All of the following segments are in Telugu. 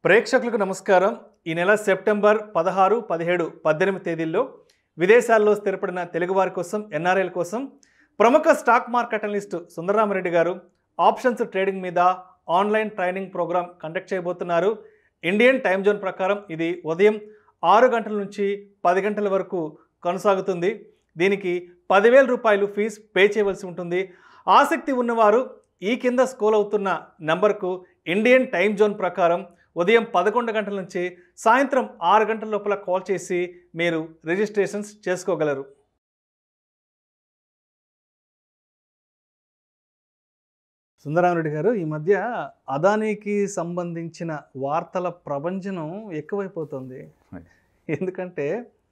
ప్రేక్షకులకు నమస్కారం ఈ నెల సెప్టెంబర్ పదహారు పదిహేడు పద్దెనిమిది తేదీల్లో విదేశాల్లో స్థిరపడిన తెలుగువారి కోసం ఎన్ఆర్ఐల కోసం ప్రముఖ stock market analyst Sundararama Reddy garu options trading మీద ఆన్లైన్ ట్రైనింగ్ ప్రోగ్రామ్ కండక్ట్ చేయబోతున్నారు ఇండియన్ టైం జోన్ ప్రకారం ఇది ఉదయం ఆరు గంటల నుంచి పది గంటల వరకు కొనసాగుతుంది దీనికి పదివేల రూపాయలు ఫీజు పే చేయవలసి ఉంటుంది ఆసక్తి ఉన్నవారు ఈ కింద స్కోల్ అవుతున్న నంబర్కు ఇండియన్ టైం జోన్ ప్రకారం ఉదయం పదకొండు గంటల నుంచి సాయంత్రం ఆరు గంటల లోపల కాల్ చేసి మీరు రిజిస్ట్రేషన్స్ చేసుకోగలరు సుందరామరెడ్డి గారు ఈ మధ్య అదానీకి సంబంధించిన వార్తల ప్రపంచం ఎక్కువైపోతుంది Right. ఎందుకంటే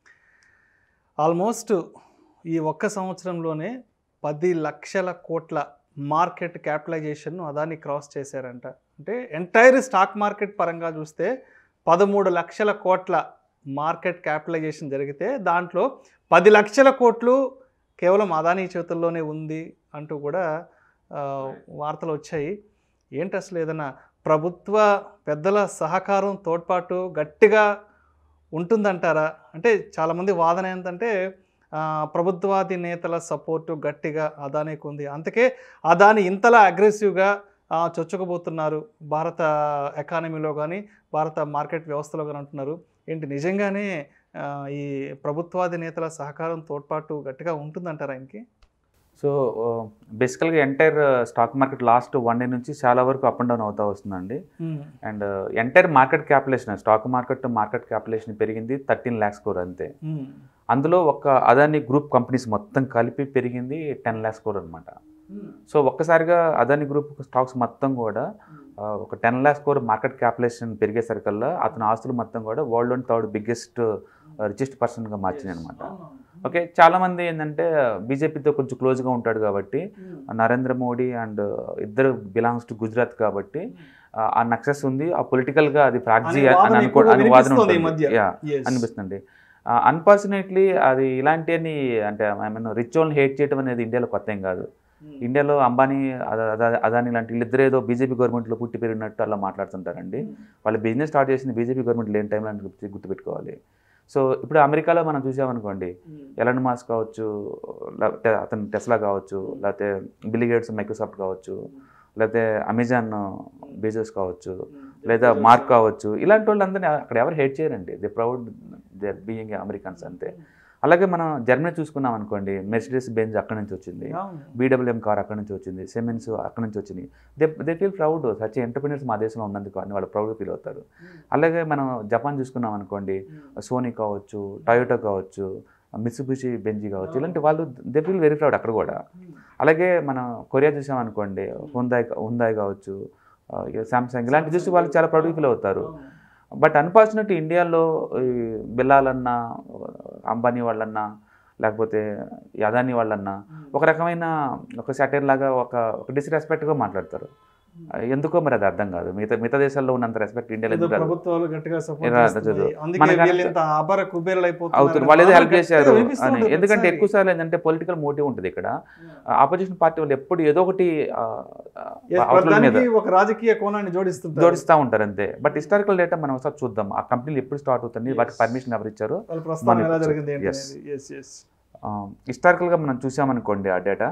ఆల్మోస్ట్ ఈ ఒక్క సంవత్సరంలోనే పది లక్షల కోట్ల మార్కెట్ క్యాపిటలైజేషన్ను అదాని క్రాస్ చేశారంట అంటే ఎంటైర్ స్టాక్ మార్కెట్ పరంగా చూస్తే పదమూడు లక్షల కోట్ల మార్కెట్ క్యాపిటలైజేషన్ జరిగితే దాంట్లో పది లక్షల కోట్లు కేవలం అదానీ చేతుల్లోనే ఉంది అంటూ కూడా ఆ, వార్తలు వచ్చాయి ఏంటి అసలు ఏదైనా ప్రభుత్వ పెద్దల సహకారం తోడ్పాటు గట్టిగా ఉంటుందంటారా అంటే చాలామంది వాదన ఏంటంటే ఆ, ప్రభుత్వాది నేతల సపోర్టు గట్టిగా అదానికి ఉంది అందుకే అదాని ఇంతలా అగ్రెసివ్గా ఆ, చొచ్చుకుపోతున్నారు భారత ఎకానమీలో కానీ భారత మార్కెట్ వ్యవస్థలో కానీ అంటున్నారు ఏంటి నిజంగానే ఆ, ఈ ప్రభుత్వాది నేతల సహకారం తోడ్పాటు గట్టిగా ఉంటుందంటారా ఆయనకి సో బేసికల్గా entire stock market last one day నుంచి చాలా వరకు అప్ అండ్ డౌన్ అవుతూ వస్తుందండి and entire market capitalisation stock market market capitalisation పెరిగింది థర్టీన్ ల్యాక్స్ కోర్ అంతే అందులో ఒక అదాని గ్రూప్ కంపెనీస్ మొత్తం కలిపి పెరిగింది టెన్ ల్యాక్స్ కోర్ అనమాట సో ఒక్కసారిగా అదాని గ్రూప్ స్టాక్స్ మొత్తం కూడా ఆ, ఒక ten lakhs crore market capitalisation పెరిగేసరికల్లా అతని ఆస్తులు మొత్తం కూడా వరల్డ్ థర్డ్ బిగ్గెస్ట్ రిచెస్ట్ పర్సన్గా మార్చింది అనమాట ఓకే చాలామంది ఏంటంటే బీజేపీతో కొంచెం క్లోజ్గా ఉంటాడు కాబట్టి నరేంద్ర మోడీ అండ్ ఇద్దరు బిలాంగ్స్ టు గుజరాత్ కాబట్టి ఆ, ఆ నక్సెస్ ఉంది ఆ పొలిటికల్గా అది ప్రాక్సీ అనే వాదన అని అనుకో ఎక్కువగా అని వాదన వినిపిస్తోంది ఈ ఉంటుంది. మధ్య. Yeah, Yes. అనిపిస్తుంది అన్ఫార్చునేట్లీ అది ఇలాంటివన్నీ అంటే ఐ మీన్ రిచ్ వాళ్ళని హేట్ చేయడం అనేది ఇండియాలో కొత్త ఏం కాదు ఇండియాలో అంబానీ అద- అద- అదాని లాంటి వీళ్ళిద్దరు ఏదో బీజేపీ గవర్నమెంట్లో పుట్టి పెరిగినట్టు అలా మాట్లాడుతుంటారండి వాళ్ళు బిజినెస్ స్టార్ట్ చేసింది బీజేపీ గవర్నమెంట్ లేని టైంలో అని గుర్తు గుర్తుపెట్టుకోవాలి సో ఇప్పుడు అమెరికాలో మనం చూసామనుకోండి ఎలన్ మాస్ కావచ్చు లేకపోతే అతను టెస్లా కావచ్చు లేకపోతే బిల్ గేట్స్ మైక్రోసాఫ్ట్ కావచ్చు లేకపోతే అమెజాన్ బిజినెస్ కావచ్చు లేదా మార్క్ కావచ్చు ఇలాంటి వాళ్ళందరినీ అక్కడ ఎవరు హేట్ చేయరండి they proud they are being Americans అంతే అలాగే మనం జర్మనీ చూసుకున్నాం అనుకోండి మెర్సిడెస్ బెంజ్ అక్కడి నుంచి వచ్చింది బీడబ్ల్యూఎం కార్ అక్కడి నుంచి వచ్చింది సిమెన్స్ అక్కడి నుంచి వచ్చింది they they feel proud such entrepreneurs మా దేశంలో ఉన్నందుకు అని వాళ్ళు ప్రౌడ్ ఫీల్ అవుతారు అలాగే మనం జపాన్ చూసుకున్నాం అనుకోండి సోనీ కావచ్చు టయోటో కావచ్చు మిత్సుబిషి బెంజీ కావచ్చు ఇలాంటి వాళ్ళు దే ఫీల్ వెరీ ప్రౌడ్ అక్కడ కూడా అలాగే మనం కొరియా చూసాం అనుకోండి హుందాయ్ హుందాయ్ కావచ్చు శాంసంగ్ ఇలాంటి చూసి వాళ్ళు చాలా ప్రౌడ్ ఫీల్ అవుతారు బట్ అన్ఫార్చునేట్ ఇండియాలో ఈ బిల్లాలన్నా అంబానీ వాళ్ళన్నా లేకపోతే ఈ అదానీ వాళ్ళన్నా ఒక రకమైన ఒక సెటైర్ లాగా ఒక ఒక డిస్రెస్పెక్ట్గా మాట్లాడతారు ఎందుకో మరి అది అర్థం కాదు మిగతా మిగతా దేశాల్లో ఉన్నంత రెస్పెక్ట్ ఇండియాలో ఏదో ఎందుకు రాదు? ప్రభుత్వాలు గట్టిగా సపోర్ట్ ఇలా చేస్తున్నాయి. చదువు. అందుకే మనకు వీళ్ళు ఇంత అపర కుబేరులు అవుతుంది వాళ్ళు ఏదో హెల్ప్ చేశారు అని ఎందుకంటే ఎందుకంటే ఎక్కువ సార్లు ఏంటంటే పొలిటికల్ మోటివ్ ఉంటుంది ఇక్కడ ఆపోజిషన్ పార్టీ వాళ్ళు ఎప్పుడు ఏదో ఒకటి ఆ, ఆ, అవతల మీద ఒక రాజకీయ కోణాన్ని జోడిస్తుంటారు జోడిస్తూ ఉంటారు అంతే బట్ హిస్టారికల్ డేటా మనం ఒకసారి చూద్దాం ఆ కంపెనీలు ఎప్పుడు స్టార్ట్ అవుతుంది వాటికి పర్మిషన్ ఎవరు ఇచ్చారు వాళ్ళ ప్రస్థానం మనకి ఎలా చెప్పు. జరిగింది ఏంటి Yes. అనేది. Yes, yes. హిస్టారికల్గా మనం చూసామనుకోండి ఆ డేటా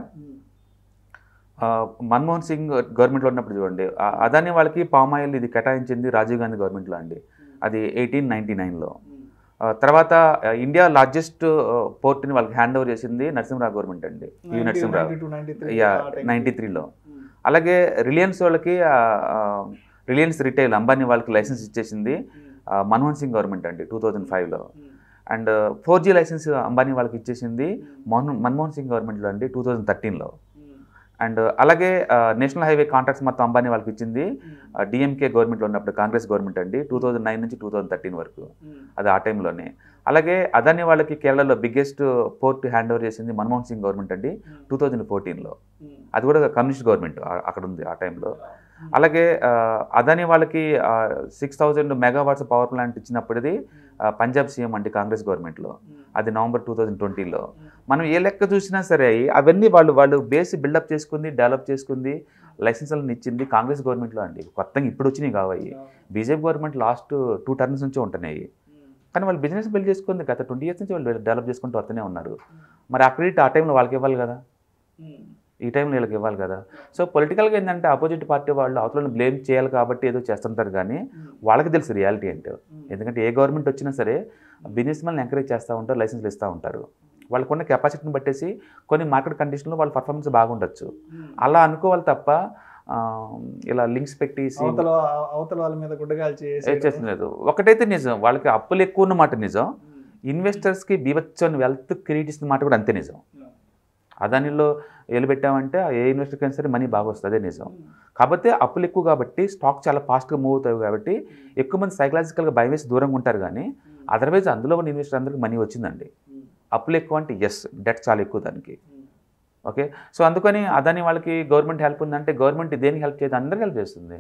మన్మోహన్ సింగ్ గవర్నమెంట్లో ఉన్నప్పుడు చూడండి ఆ అదాని వాళ్ళకి పామ్ ఆయిల్ ఇది కేటాయించింది రాజీవ్ గాంధీ గవర్నమెంట్లో అండి అది ఎయిటీన్ నైన్టీ నైన్లో తర్వాత ఆ, ఇండియా లార్జెస్ట్ పోర్ట్ని వాళ్ళకి హ్యాండ్ ఓవర్ చేసింది నరసింహరావు గవర్నమెంట్ అండి ఈ నరసింహరావు 92, 93 యా ఆ time. నైంటీ త్రీలో అలాగే రిలయన్స్ వాళ్ళకి రిలయన్స్ రిటైల్ అంబానీ వాళ్ళకి లైసెన్స్ ఇచ్చేసింది ఆ, మన్మోహన్ సింగ్ గవర్నమెంట్ అండి టూ థౌజండ్ ఫైవ్లో and four G license Ambani వాళ్ళకి ఇచ్చేసింది మోహన్ మన్మోహన్ సింగ్ గవర్నమెంట్లో అండి టూ థౌజండ్ థర్టీన్లో అండ్ అలాగే నేషనల్ హైవే కాంట్రాక్ట్స్ మొత్తం అంబానీ వాళ్ళకి ఇచ్చింది డిఎంకే గవర్నమెంట్లో ఉన్నప్పుడు కాంగ్రెస్ గవర్నమెంట్ అండి టూ థౌజండ్ నైన్ నుంచి టూ థౌజండ్ థర్టీన్ వరకు అది ఆ టైంలోనే అలాగే అదాని వాళ్ళకి కేరళలో బిగ్గెస్ట్ పోర్ట్ హ్యాండ్ ఓవర్ చేసింది మన్మోహన్ సింగ్ గవర్నమెంట్ అండి టూ థౌజండ్ ఫోర్టీన్లో అది కూడా కమ్యూనిస్ట్ గవర్నమెంట్ ఆ- అక్కడ ఉంది ఆ టైంలో అలాగే ఆ, అదాని వాళ్ళకి six thousand megawatts power plant ఇచ్చినప్పుడుది ఆ, పంజాబ్ సీఎం అంటే కాంగ్రెస్ గవర్నమెంట్లో అది నవంబర్ టూ థౌజండ్ ట్వంటీలో మనం ఏ లెక్క చూసినా సరే అవన్నీ వాళ్ళు వాళ్ళు బేస్ బిల్డప్ చేసుకుంది డెవలప్ చేసుకుంది లైసెన్స్లను ఇచ్చింది కాంగ్రెస్ గవర్నమెంట్లో అండి కొత్తగా ఇప్పుడు వచ్చినాయి కావాలి BJP government last two terms నుంచి ఉంటున్నాయి కానీ వాళ్ళు బిజినెస్ బిల్డ్ చేసుకుంది గత ట్వంటీ ఇయర్స్ నుంచి వాళ్ళు డెవలప్ చేసుకుంటూ వస్తూనే ఉన్నారు మరి ఆ క్రెడిట్ ఆ టైంలో వాళ్ళకి ఇవ్వాలి కదా ఈ టైంలో వీళ్ళకి ఇవ్వాలి కదా సో పొలిటికల్గా ఏంటంటే ఆపోజిట్ పార్టీ వాళ్ళు అవతలను బ్లేమ్ చేయాలి కాబట్టి ఏదో చేస్తుంటారు కానీ వాళ్ళకి తెలుసు రియాలిటీ ఏంటో ఎందుకంటే ఏ గవర్నమెంట్ వచ్చినా సరే బిజినెస్ మెన్ ఎంకరేజ్ చేస్తూ ఉంటారు లైసెన్స్లు ఇస్తూ ఉంటారు వాళ్ళకున్న కెపాసిటీని బట్టేసి కొన్ని మార్కెట్ కండిషన్లో వాళ్ళ పర్ఫార్మెన్స్ బాగుండొచ్చు అలా అనుకోవాలి తప్ప ఆ, ఇలా లింక్స్ పెట్టేసి అవతల అవతల వాళ్ళ మీద గుడ్డగాలు చేసి చేస్తున్నారు ఒకటైతే నిజం వాళ్ళకి అప్పులు ఎక్కువ ఉన్నమాట నిజం ఇన్వెస్టర్స్కి బీభత్సని వెల్త్ క్రియేట్ ఇస్తున్న మాట కూడా అంతే నిజం అదానిలో ఏలు పెట్టామంటే ఆ ఏ ఇన్వెస్టర్కి అయినా సరే మనీ బాగా వస్తుంది అదే నిజం కాకపోతే అప్పులు ఎక్కువ కాబట్టి స్టాక్ చాలా ఫాస్ట్గా మూవ్ అవుతాయి కాబట్టి ఎక్కువ మంది సైకలాజికల్గా భయం వేసి దూరంగా ఉంటారు కానీ అదర్వైజ్ అందులో ఉన్న ఇన్వెస్టర్ అందరికి మనీ వచ్చిందండి అప్పులు ఎక్కువ అంటే ఎస్ డెట్ చాలా ఎక్కువ దానికి ఓకే సో అందుకని అదాని వాళ్ళకి గవర్నమెంట్ హెల్ప్ ఉందంటే గవర్నమెంట్ దేనికి హెల్ప్ చేయదు అందరికి హెల్ప్ చేస్తుంది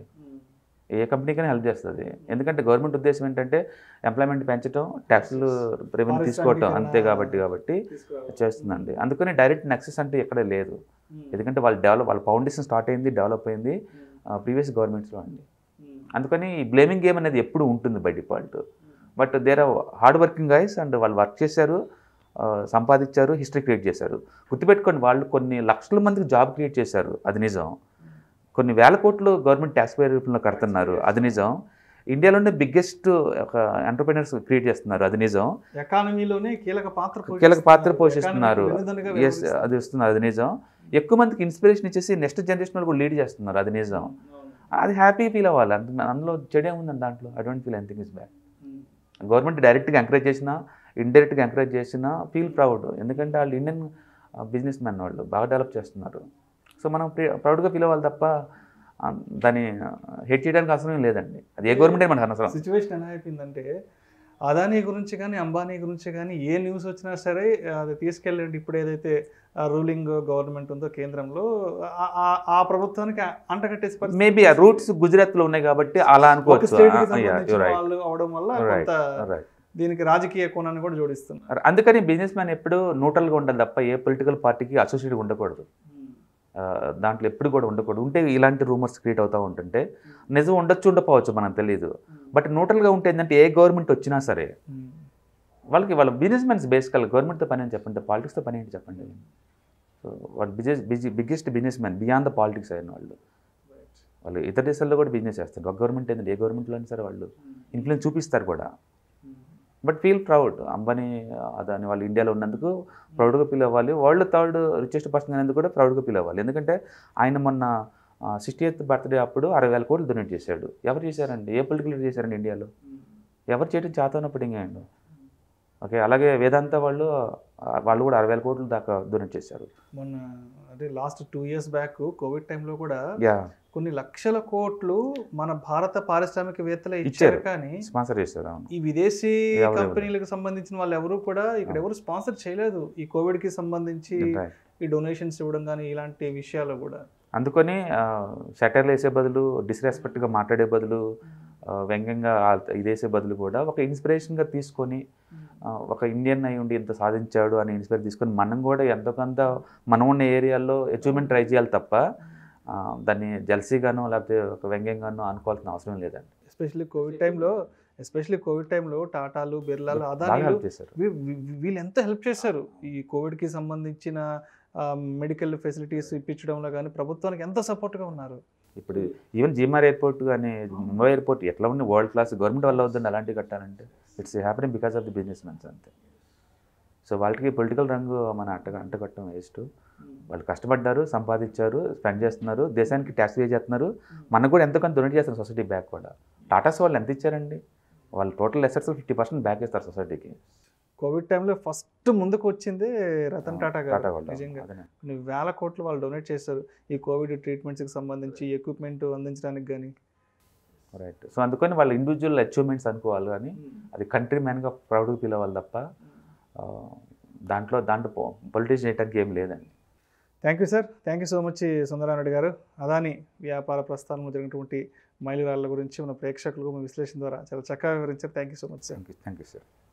ఏ కంపెనీకైనా హెల్ప్ చేస్తుంది ఎందుకంటే గవర్నమెంట్ ఉద్దేశం ఏంటంటే ఎంప్లాయ్మెంట్ పెంచడం ట్యాక్స్లు రెవెన్యూ తీసుకోవటం అంతే కాబట్టి కాబట్టి చేస్తుందండి అందుకని డైరెక్ట్ నెక్సెస్ అంటే ఎక్కడ లేదు ఎందుకంటే వాళ్ళు డెవలప్ వాళ్ళ ఫౌండేషన్ స్టార్ట్ అయింది డెవలప్ అయింది ప్రీవియస్ గవర్నమెంట్స్లో అండి అందుకని ఈ బ్లేమింగ్ గేమ్ అనేది ఎప్పుడు ఉంటుంది by default but there are hard working guys and వాళ్ళు వర్క్ చేశారు ఆ, సంపాదించారు హిస్టరీ క్రియేట్ చేశారు గుర్తుపెట్టుకోండి వాళ్ళు కొన్ని లక్షల మందికి జాబ్ క్రియేట్ చేశారు అది నిజం కొన్ని వేల కోట్లు గవర్నమెంట్ ట్యాక్స్ పేర్ రూపంలో కడుతున్నారు అది నిజం ఇండియాలోనే బిగ్గెస్ట్ ఒక ఎంటర్ప్రినర్స్ క్రియేట్ చేస్తున్నారు అది నిజం ఎకానమీలోనే కీలక పాత్ర కీలక పాత్ర పోషిస్తున్నారు. పోషిస్తున్నారు ఎకానమీకి వెన్నుదన్నుగా ఎస్ వ్యవహరిస్తున్నారు. అది వస్తున్నారు అది నిజం ఎక్కువ మందికి ఇన్స్పిరేషన్ ఇచ్చేసి నెక్స్ట్ జనరేషన్ వాళ్ళు కూడా లీడ్ చేస్తున్నారు అది నిజం అది హ్యాపీ ఫీల్ అవ్వాలి అంత అందులో చెడే ఉందండి దాంట్లో I don't feel anything is bad government డైరెక్ట్గా ఎంకరేజ్ చేసినా ఇండైరెక్ట్గా ఎంకరేజ్ చేసినా ఫీల్ ప్రౌడ్ ఎందుకంటే వాళ్ళు ఇండియన్ బిజినెస్ మ్యాన్ వాళ్ళు బాగా డెవలప్ చేస్తున్నారు సో మనం ప్రౌడ్గా ఫీల్ అవ్వాలి తప్ప ఆ, దాన్ని హెడ్ చేయడానికి అవసరం లేదండి అది ఏ గవర్నమెంట్ మనకు అనవసరం సిచ్యువేషన్ ఎలా అయిపోయిందంటే అదానీ గురించి కానీ అంబానీ గురించి కానీ ఏ న్యూస్ వచ్చినా సరే అది తీసుకెళ్ళండి ఇప్పుడు ఏదైతే రూలింగ్ గవర్నమెంట్ ఉందో కేంద్రంలో ఆ- ఆ- ఆ ప్రభుత్వానికి అంటగట్టేసి పరిస్థితి మేబీ ఆ రూట్స్ గుజరాత్లో ఉన్నాయి కాబట్టి అలా ఒక అనుకోవచ్చు స్టేట్ కి ఆ, yeah, సంబంధించిన you're right. వాళ్ళు అవడం వల్ల Right. కొంత Right. దీనికి రాజకీయ కోణాన్ని కూడా జోడిస్తున్నారు అందుకని బిజినెస్ మ్యాన్ ఎప్పుడు న్యూట్రల్గా ఉండాలి తప్ప ఏ పొలిటికల్ పార్టీకి అసోసియేట్ ఉండకూడదు ఆ, దాంట్లో ఎప్పుడు కూడా ఉండకూడదు ఉంటే ఇలాంటి రూమర్స్ క్రియేట్ అవుతూ ఉంటుంటే నిజం ఉండొచ్చు ఉండకపోవచ్చు మనకు తెలియదు బట్ న్యూట్రల్గా ఉంటే ఏంటంటే ఏ గవర్నమెంట్ వచ్చినా సరే వాళ్ళకి వాళ్ళ బిజినెస్ మ్యాన్స్ బేసికల్ గవర్నమెంట్తో పని అని చెప్పండి పాలిటిక్స్తో పని ఏంటి చెప్పండి సో వాళ్ళు business busy biggest business man beyond the politics అయిన వాళ్ళు వాళ్ళు ఇతర దేశాల్లో కూడా బిజినెస్ చేస్తారు ఒక గవర్నమెంట్ ఏంటంటే ఏ గవర్నమెంట్లో అయినా సరే వాళ్ళు ఇన్ఫ్లుయెన్స్ చూపిస్తారు కూడా but feel proud Ambani Adani వాళ్ళు ఇండియాలో ఉన్నందుకు ప్రౌడ్గా ఫీల్ అవ్వాలి వరల్డ్ థర్డ్ రిచెస్ట్ పర్సన్ అయినందుకు కూడా ప్రౌడ్గా ఫీల్ అవ్వాలి ఎందుకంటే ఆయన మొన్న సిక్స్టీ ఎయిత్ బర్త్డే అప్పుడు అరవై వేల కోట్లు డొనేట్ చేశాడు ఎవరు చేశారండి ఏ పొలిటికల్ లీడర్ చేశారండి ఇండియాలో ఎవరు చేయడం చేతనప్పుడు ఇంకేండి ఓకే అలాగే వేదాంత వాళ్ళు ఆ, వాళ్ళు కూడా అరవై వేల కోట్లు దాకా డొనేట్ చేశారు మొన్న అంటే last two years back covid టైంలో కూడా యా కొన్ని లక్షల కోట్లు మన భారత పారిశ్రామికవేత్తలే ఇచ్చారు ఇచ్చారు. కానీ స్పాన్సర్ చేశారు అవును ఈ విదేశీ ఎవరు- కంపెనీలకు సంబంధించిన వాళ్ళు ఎవరు కూడా ఇక్కడ ఎవరు స్పాన్సర్ చేయలేదు ఈ కోవిడ్ కి సంబంధించి Right. ఈ డొనేషన్స్ ఇవ్వడం కానీ ఇలాంటి విషయాలు కూడా అందుకని సెటర్లు వేసే బదులు డిస్రెస్పెక్ట్గా మాట్లాడే బదులు ఆ, వ్యంగ్యంగా ఆ- ఇదేసే బదులు కూడా ఒక ఇన్స్పిరేషన్గా తీసుకొని ఆ, ఒక ఇండియన్ అయి ఉండి ఇంత సాధించాడు అని ఇన్స్పైర్ తీసుకొని మనం కూడా ఎంతో కొంత మనం ఉన్న ఏరియాల్లో అచీవ్మెంట్ ట్రై చేయాలి తప్ప ఆ, దాన్ని జల్సీగానో లేకపోతే ఒక వ్యంగ్యంగానో అనుకోవాల్సిన అవసరం లేదండి ఎస్పెషల్లీ కోవిడ్ టైంలో ఎస్పెషల్లీ కోవిడ్ టైంలో టాటాలు బిర్లాలు బాగా అదానీలు హెల్ప్ చేశారు వీ- వీ- వీళ్ళు ఎంత హెల్ప్ చేశారు ఈ కోవిడ్కి సంబంధించిన మెడికల్ ఫెసిలిటీస్ ఇప్పించడంలో కానీ ప్రభుత్వానికి ఎంత సపోర్ట్గా ఉన్నారు ఇప్పుడు ఈవెన్ జిఎంఆర్ ఎయిర్పోర్ట్ కానీ ముంబై ఎయిర్పోర్ట్ ఎట్లా ఉంది వరల్డ్ క్లాస్ గవర్నమెంట్ వల్ల అవుతుంది అలాంటివి కట్టాలంటే it's happening because of the business mens అంతే సో వాళ్ళకి పొలిటికల్ రంగు మన అట్ట అంటగట్టడం వేస్ట్ వాళ్ళు కష్టపడ్డారు సంపాదించారు స్పెండ్ చేస్తున్నారు దేశానికి ట్యాక్స్ పే చేస్తున్నారు మనకు కూడా ఎంతో కొంత డొనేట్ చేస్తారు సొసైటీ బ్యాక్ కూడా టాటాస్ వాళ్ళు ఎంత ఇచ్చారండి వాళ్ళు total assets fifty percent back ఇస్తారు సొసైటీకి కోవిడ్ టైంలో ఫస్ట్ ముందుకు వచ్చిందే రతన్ టాటా టాటా గారు వాళ్ళు నిజంగా అదేనే. కొన్ని వేల కోట్లు వాళ్ళు డొనేట్ చేస్తారు ఈ కోవిడ్ ట్రీట్మెంట్స్కి సంబంధించి ఎక్విప్మెంట్ అందించడానికి కానీ రైట్ సో అందుకని వాళ్ళ ఇండివిజువల్ అచీవ్మెంట్స్ అనుకోవాలి కానీ అది కంట్రీ మ్యాన్గా ప్రౌడ్గా ఫీల్ అవ్వాలి తప్ప ఆ, దాంట్లో దాంట్లో పొలిటిక్స్ చేయడానికి ఏం లేదండి thank you sir thank you so much Sundara Reddy garu Adani వ్యాపార ప్రస్థానంలో జరిగినటువంటి మైలురాళ్ళ గురించి మన ప్రేక్షకులకు మీ విశ్లేషణ ద్వారా చాలా చక్కగా వివరించారు thank you so much sir thank you thank you sir